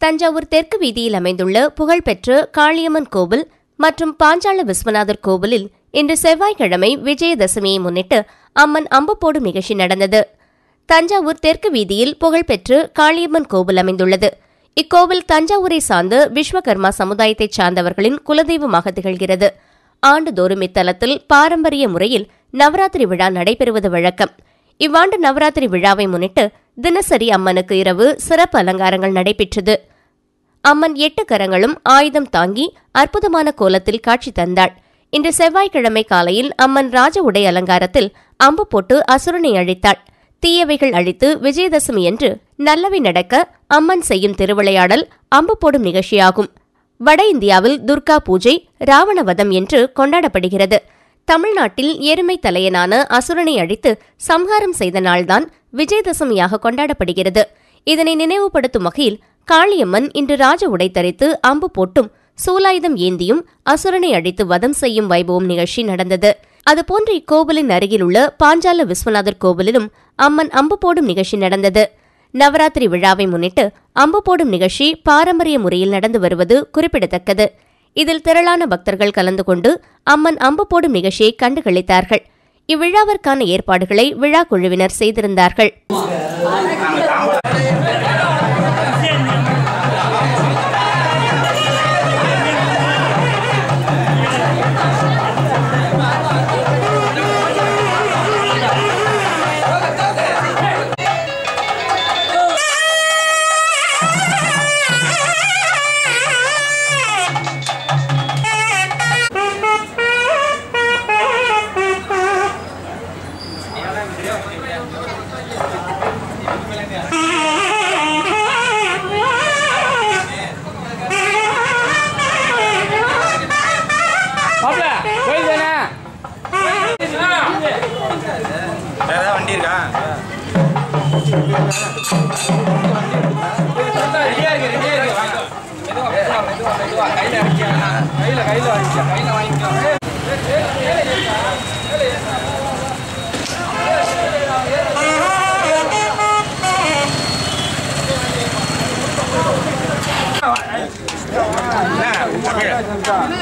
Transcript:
தஞ்சாவூர் தெற்கு வீதியில் அமைந்துள்ள புகழ்பெற்ற காளியம்மன் கோவில் மற்றும் பாஞ்சால விஸ்வநாதர் கோவிலில் இன்று செவ்வாய்க்கிழமை விஜயதசமியை முன்னிட்டு அம்மன் அம்பு போடும் நிகழ்ச்சி நடந்தது தஞ்சாவூர் தெற்கு வீதியில் புகழ்பெற்று காளியம்மன் கோவில் அமைந்துள்ளது இக்கோவில் தஞ்சாவூரை சார்ந்த விஸ்வகர்மா சமுதாயத்தைச் சார்ந்தவர்களின் குலதெய்வமாக திகழ்கிறது ஆண்டுதோறும் இத்தலத்தில் பாரம்பரிய முறையில் நவராத்திரி விழா நடைபெறுவது வழக்கம் இவ்வாண்டு நவராத்திரி விழாவை முன்னிட்டு தினசரி அம்மனுக்கு இரவு சிறப்பு அலங்காரங்கள் நடைபெற்றது அம்மன் எட்டு கரங்களும் ஆயுதம் தாங்கி அற்புதமான கோலத்தில் காட்சி தந்தாள் இன்று செவ்வாய்க்கிழமை காலையில் அம்மன் ராஜ உடை அலங்காரத்தில் அம்பு போட்டு அசுரனை அழித்தாள் தீயவைகள் அழித்து விஜயதசமி என்று நல்லவை நடக்க அம்மன் செய்யும் திருவிளையாடல் அம்பு போடும் நிகழ்ச்சியாகும் வட இந்தியாவில் துர்கா பூஜை ராவணவதம் என்று கொண்டாடப்படுகிறது தமிழ்நாட்டில் எருமை தலையனான அசுரனை அழித்து சம்ஹாரம் செய்த நாள்தான் விஜயதசமியாக கொண்டாடப்படுகிறது இதனை நினைவுபடுத்தும் வகையில் காளியம்மன் இன்று ராஜ உடை தரித்து அம்பு போட்டும் சூலாயுதம் ஏந்தியும் அசுரனை அழித்து வதம் செய்யும் வைபவம் நிகழ்ச்சி நடந்தது அதுபோன்று இக்கோவிலின் அருகிலுள்ள பாஞ்சால விஸ்வநாதர் கோவிலிலும் அம்மன் அம்பு போடும் நிகழ்ச்சி நடந்தது நவராத்திரி விழாவை முன்னிட்டு அம்பு போடும் நிகழ்ச்சி பாரம்பரிய முறையில் நடந்து வருவது குறிப்பிடத்தக்கது இதில் திரளான பக்தர்கள் கலந்து கொண்டு அம்மன் அம்பு போடும் நிகழ்ச்சியை கண்டுகளித்தார்கள் இவ்விழாவிற்கான ஏற்பாடுகளை விழா குழுவினர் செய்திருந்தார்கள் மாப்பிள கோயில் தானே வேற ஏதாவது வண்டி இருக்கா ரெடியா இருக்கு ரெடியா இருக்கு வாங்கிக்கோ மெதுவா மெதுவா மெதுவா மெதுவா கையில அடிக்க கையில கையில வாங்கிக்கோ கையில வாங்கிக்கோ என்ன தமிழ்